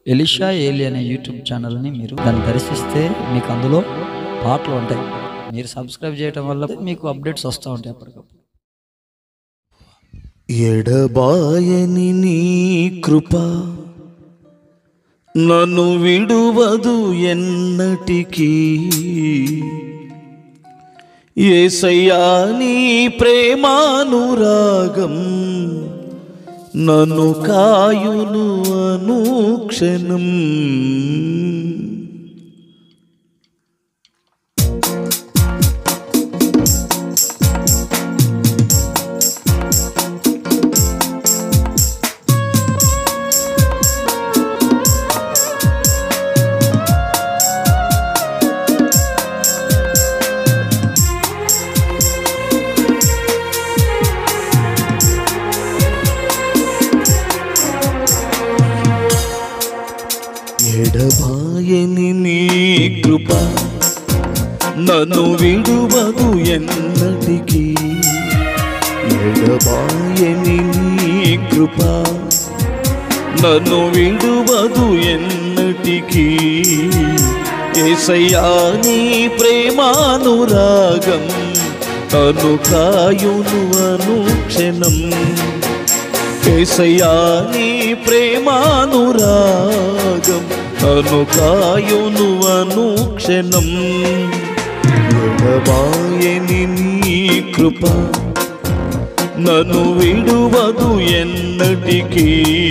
Elisha ఏలి అనే YouTube ఛానల్ని మీరు దాన్ని దర్శిస్తే మీకు అందులో పాటలు ఉంటాయి మీరు సబ్స్క్రైబ్ చేయడం వల్ల మీకు అప్డేట్స్ వస్తూ ఉంటాయి అప్పటికప్పుడు ఎడబాయని నీ కృప నన్ను విడువదు ఎన్నటికీ ఏసయ్యా నీ ప్రేమానురాగం నన్ను కాయును అనుక్షణం ఎడబాయని నీ కృప నన్ను విడువదు ఎన్నటికీ ఎడబాయని నీ కృప నన్ను విడువదు ఎన్నటికీ ఏసయ్యా నీ ప్రేమానురాగం తను కాయును అనుక్షణం ఏసయ్యా నీ ప్రేమానురాగం అను కాయును అనుక్షణం ఎడబాయని నీ కృప నన్ను విడువదు ఎన్నటికీ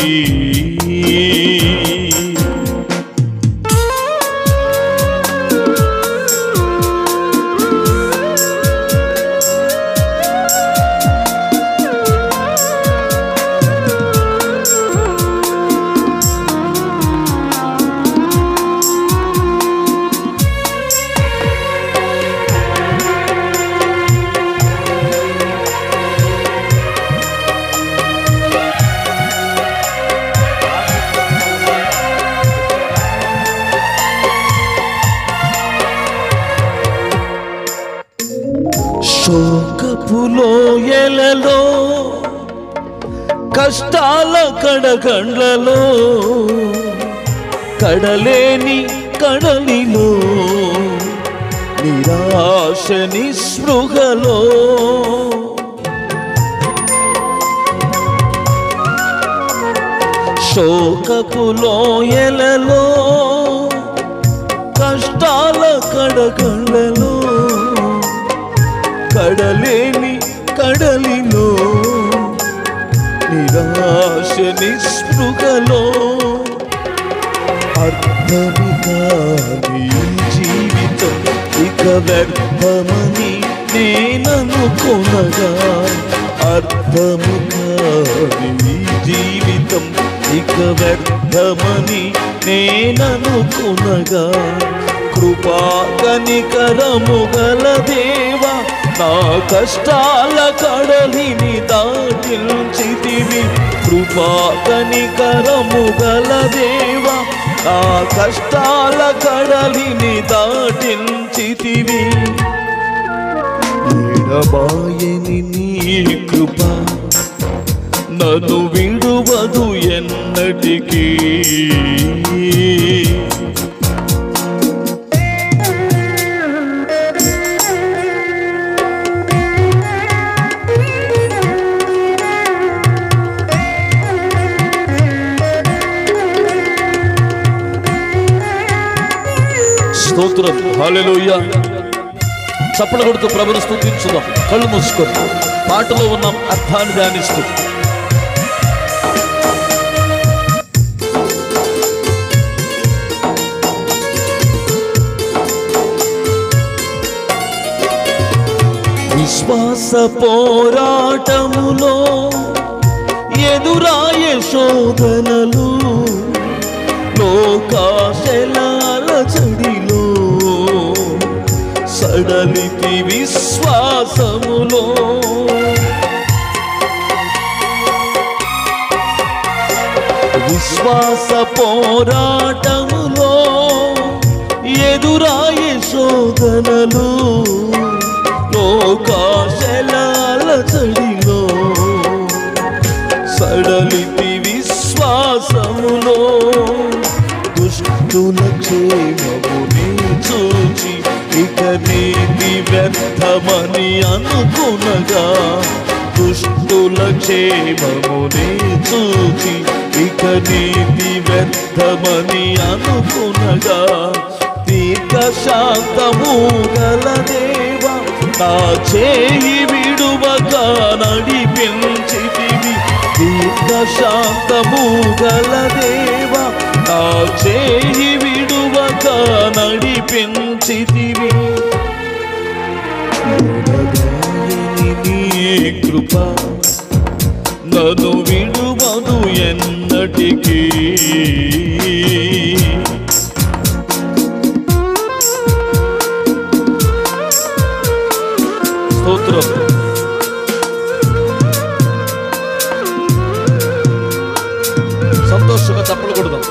శోకపులో ఎలలో కష్టాల కడగండ్లలో కడలేని కడలిలో నిరాశ నిస్పృహలో శోకపులో ఎలలో కష్టాల కడగండ్లలో కడలేని కడలిలో నిరాశ నిస్పృహలో అర్థమిగా నీ జీవితం ఇక వ్యర్థమని నేననుకొనగా అర్థముగా నీ జీవితం ఇక వ్యర్థమని నేననుకొనగా కృపా కనికరము గల దేవా నా కష్టాల కడలిని దాటించితివి కృపా కనికరము గల దేవా నా కష్టాల కడలిని దాటించితివి ఎడబాయని నీ కృప నన్ను విడువదు ఎన్నటికీ స్తోత్రం హల్లెలూయా చప్పల కొడుతూ ప్రభుని స్తుతించుదాం కళ్ళు మూసుకొని పాటలో ఉన్న అర్థాన్ని ధ్యానిస్తూ విశ్వాస పోరాటములో ఎదురాయ శోధనలు లోకాశలాల చడిలో సడలితి విశ్వాసములో విశ్వాస పోరాటములో ఎదురాయ శోధనలు లోకాశలాల చడిలో సడలితి విశ్వాసములో దుష్టుల క్షేమముని చూచి ఇక నీతి వ్యర్థమని అనుకునగా దుష్టుల క్షేమముని చూచి ఇక నీతి వ్యర్థమని అనుకునగా దీర్ఘ శాంతము గల దేవా నా చేయి విడువక నడిపించితివి దీర్ఘ శాంతము గల దేవా నా చేయి విడువక నడిపించితివి ఎడబాయని నీ కృప నన్ను విడువను ఎన్నటికీ స్తోత్రం సంతోషంగా తప్పలు కొడదాం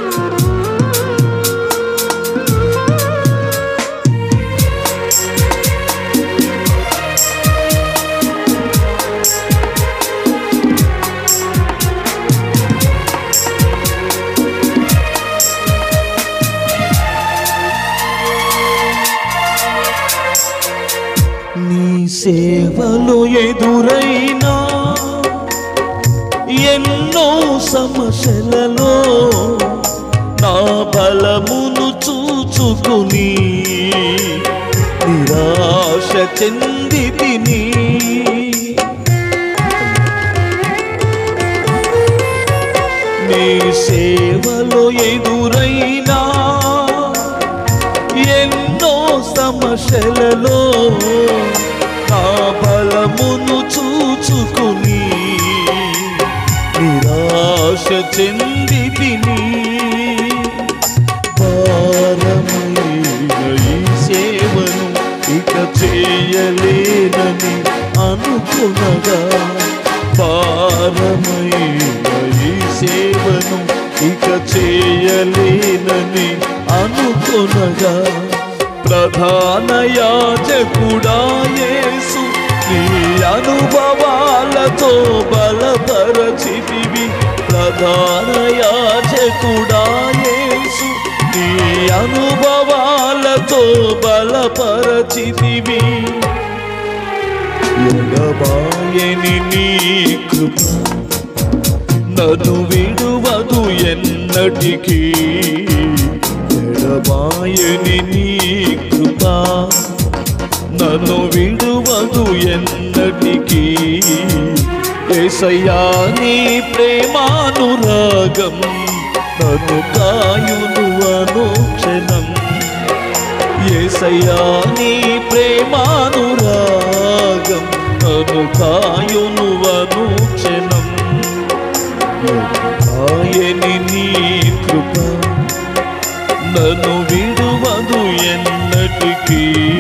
నీ సేవలో ఎదురైనా ఎన్నో సమస్యలలో నా బలమును చూచుకుని నిరాశ చెంది తిని నీ సేవలో ఎదురైనా ఎన్నో సమస్యలలో నా బలమును చూచుకుని నిరాశ చెంది తిని భారమైన ఈ సేవను ఇక చేయలేనని అనుకునగా భారమైన ఈ సేవను ఇక చేయలేనని అనుకునగా ప్రధాన యాజకుడా యేసు నీ అనుభవాలతో బలపరచితివి ప్రధాన యాజకుడా యేసు నీ అనుభవాలతో బలపరచితివి ఎడబాయని నీ కృప నన్ను విడువదు ఎన్నటికీ ఎడబాయని నీ కృప నన్ను విడువదు ఎన్నటికీ ఏసయ్యా నీ ప్రేమానురాగం నన్ను కాయును అనుక్షణం ఏసయ్యా నీ ప్రేమానురాగం నన్ను కాయును అనుక్షణం ఆయని నీ కృప నన్ను విడువదు ఎన్నటికీ